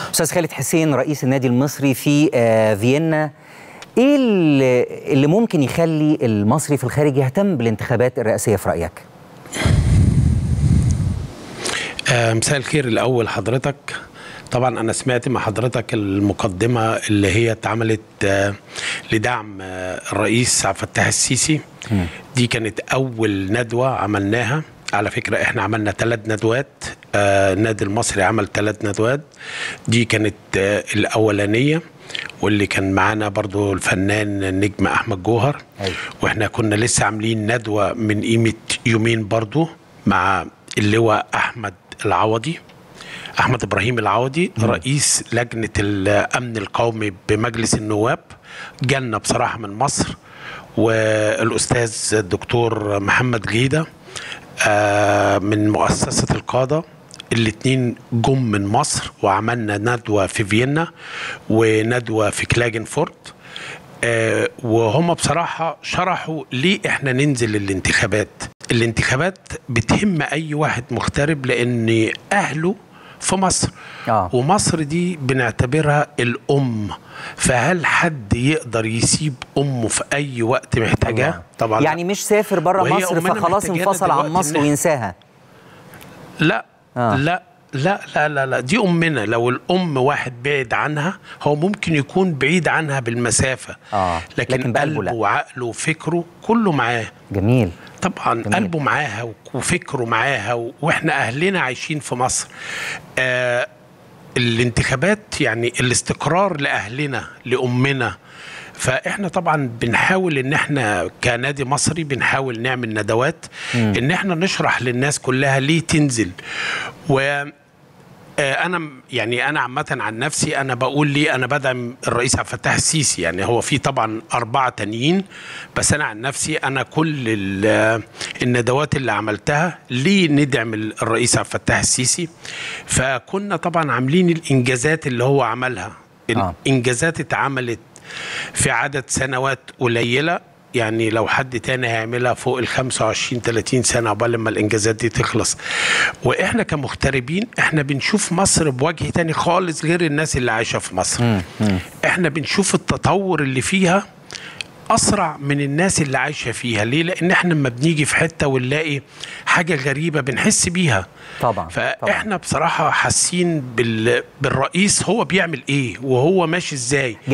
استاذ خالد حسين رئيس النادي المصري في آه، فيينا ايه اللي اللي ممكن يخلي المصري في الخارج يهتم بالانتخابات الرئاسيه في رايك آه، مساء الخير الاول حضرتك طبعا انا سمعت مع حضرتك المقدمه اللي هي اتعملت آه، لدعم آه، الرئيس عبد الفتاح السيسي دي كانت اول ندوه عملناها على فكره احنا عملنا ثلاث ندوات آه، النادي المصري عمل ثلاث ندوات دي كانت آه، الاولانيه واللي كان معانا برضو الفنان النجم احمد جوهر أيوة. واحنا كنا لسه عاملين ندوه من قيمه يومين برضو مع اللواء احمد العوضي احمد ابراهيم العوضي رئيس لجنه الامن القومي بمجلس النواب جالنا بصراحه من مصر والاستاذ الدكتور محمد جيده آه، من مؤسسه القاده الاثنين جم من مصر وعملنا ندوه في فيينا وندوه في كلاجنفورت آه، وهم بصراحة شرحوا ليه احنا ننزل الانتخابات الانتخابات بتهم اي واحد مغترب لان اهله في مصر آه. ومصر دي بنعتبرها الام فهل حد يقدر يسيب امه في اي وقت محتاجاه طبعا يعني مش سافر بره وهي مصر أمنا فخلاص محتاجانا انفصل عن دلوقتي مصر إن إحنا- وينساها لا آه. آه. لا لا لا لا لا دي امنا لو الام واحد بعيد عنها هو ممكن يكون بعيد عنها بالمسافه آه، لكن, لكن بقلبه قلبه لا. وعقله وفكره كله معاه جميل طبعا جميل. قلبه معاها وفكره معاها و- واحنا اهلنا عايشين في مصر آه الانتخابات يعني الاستقرار لاهلنا لامنا فاحنا طبعا بنحاول ان احنا كنادي مصري بنحاول نعمل ندوات ان احنا نشرح للناس كلها ليه تنزل و آه، انا م- يعني انا عامه عن نفسي انا بقول لي انا بدعم الرئيس عبد الفتاح السيسي يعني هو في طبعا اربعه تانيين بس انا عن نفسي انا كل ال- الندوات اللي عملتها ليه ندعم ال- الرئيس عبد الفتاح السيسي فكنا طبعا عاملين الانجازات اللي هو عملها آه. الانجازات اتعملت في عدد سنوات قليله يعني لو حد تاني هيعملها فوق ال 25 30 سنه عقبال لما الانجازات دي تخلص واحنا كمغتربين احنا بنشوف مصر بوجه تاني خالص غير الناس اللي عايشه في مصر احنا بنشوف التطور اللي فيها اسرع من الناس اللي عايشه فيها ليه لان احنا لما بنيجي في حته ونلاقي حاجه غريبه بنحس بيها طبعا فاحنا بصراحه حاسين بال... بالرئيس هو بيعمل ايه وهو ماشي ازاي